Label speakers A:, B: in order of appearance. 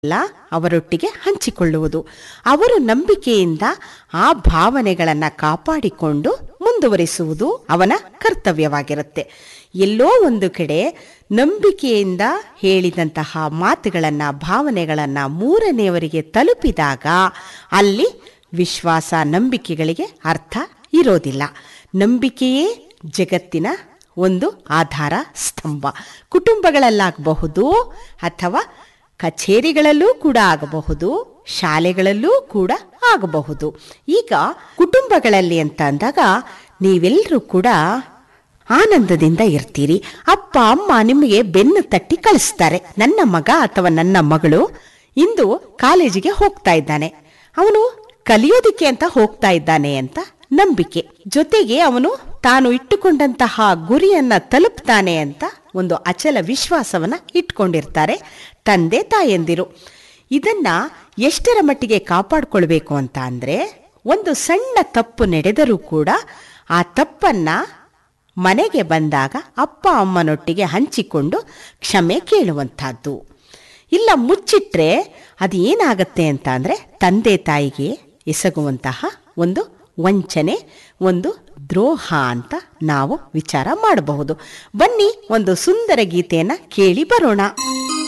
A: ಎಲ್ಲ ಅವರೊಟ್ಟಿಗೆ ಹಂಚಿಕೊಳ್ಳುವುದು ಅವರು ನಂಬಿಕೆಯಿಂದ ಆ ಭಾವನೆಗಳನ್ನು ಕಾಪಾಡಿಕೊಂಡು ಮುಂದುವರಿಸುವುದು ಅವನ ಕರ್ತವ್ಯವಾಗಿರುತ್ತೆ ಎಲ್ಲೋ ಒಂದು ಕಡೆ ನಂಬಿಕೆಯಿಂದ ಹೇಳಿದಂತಹ ಮಾತುಗಳನ್ನು ಭಾವನೆಗಳನ್ನು ಮೂರನೆಯವರಿಗೆ ತಲುಪಿದಾಗ ಅಲ್ಲಿ ವಿಶ್ವಾಸ ನಂಬಿಕೆಗಳಿಗೆ ಅರ್ಥ ಇರೋದಿಲ್ಲ ನಂಬಿಕೆಯೇ ಜಗತ್ತಿನ ಒಂದು ಆಧಾರ ಸ್ತಂಭ ಕುಟುಂಬಗಳಲ್ಲಾಗಬಹುದು ಅಥವಾ ಕಚೇರಿಗಳಲ್ಲೂ ಕೂಡ ಆಗಬಹುದು ಶಾಲೆಗಳಲ್ಲೂ ಕೂಡ ಆಗಬಹುದು ಈಗ ಕುಟುಂಬಗಳಲ್ಲಿ ಅಂತ ಅಂದಾಗ ನೀವೆಲ್ಲರೂ ಕೂಡ ಆನಂದದಿಂದ ಇರ್ತೀರಿ ಅಪ್ಪ ಅಮ್ಮ ನಿಮಗೆ ಬೆನ್ನು ತಟ್ಟಿ ಕಳಿಸ್ತಾರೆ ನನ್ನ ಮಗ ಅಥವಾ ನನ್ನ ಮಗಳು ಇಂದು ಕಾಲೇಜಿಗೆ ಹೋಗ್ತಾ ಇದ್ದಾನೆ ಅವನು ಕಲಿಯೋದಿಕ್ಕೆ ಅಂತ ಹೋಗ್ತಾ ಇದ್ದಾನೆ ಅಂತ ನಂಬಿಕೆ ಜೊತೆಗೆ ಅವನು ತಾನು ಇಟ್ಟುಕೊಂಡಂತಹ ಗುರಿಯನ್ನ ತಲುಪ್ತಾನೆ ಅಂತ ಒಂದು ಅಚಲ ವಿಶ್ವಾಸವನ್ನ ಇಟ್ಕೊಂಡಿರ್ತಾರೆ ತಂದೆ ತಾಯಂದಿರು ಇದನ್ನ ಎಷ್ಟರ ಮಟ್ಟಿಗೆ ಕಾಪಾಡ್ಕೊಳ್ಬೇಕು ಅಂತ ಅಂದ್ರೆ ಒಂದು ಸಣ್ಣ ತಪ್ಪು ನಡೆದರೂ ಕೂಡ ಆ ತಪ್ಪನ್ನ ಮನೆಗೆ ಬಂದಾಗ ಅಪ್ಪ ಅಮ್ಮನೊಟ್ಟಿಗೆ ಹಂಚಿಕೊಂಡು ಕ್ಷಮೆ ಕೇಳುವಂತಹದ್ದು ಇಲ್ಲ ಮುಚ್ಚಿಟ್ರೆ ಅದು ಏನಾಗತ್ತೆ ಅಂತ ಅಂದ್ರೆ ತಂದೆ ತಾಯಿಗೆ ಎಸಗುವಂತಹ ಒಂದು ವಂಚನೆ ಒಂದು ದ್ರೋಹ ಅಂತ ನಾವು ವಿಚಾರ ಮಾಡಬಹುದು ಬನ್ನಿ ಒಂದು ಸುಂದರ ಗೀತೆಯನ್ನ ಕೇಳಿ ಬರೋಣ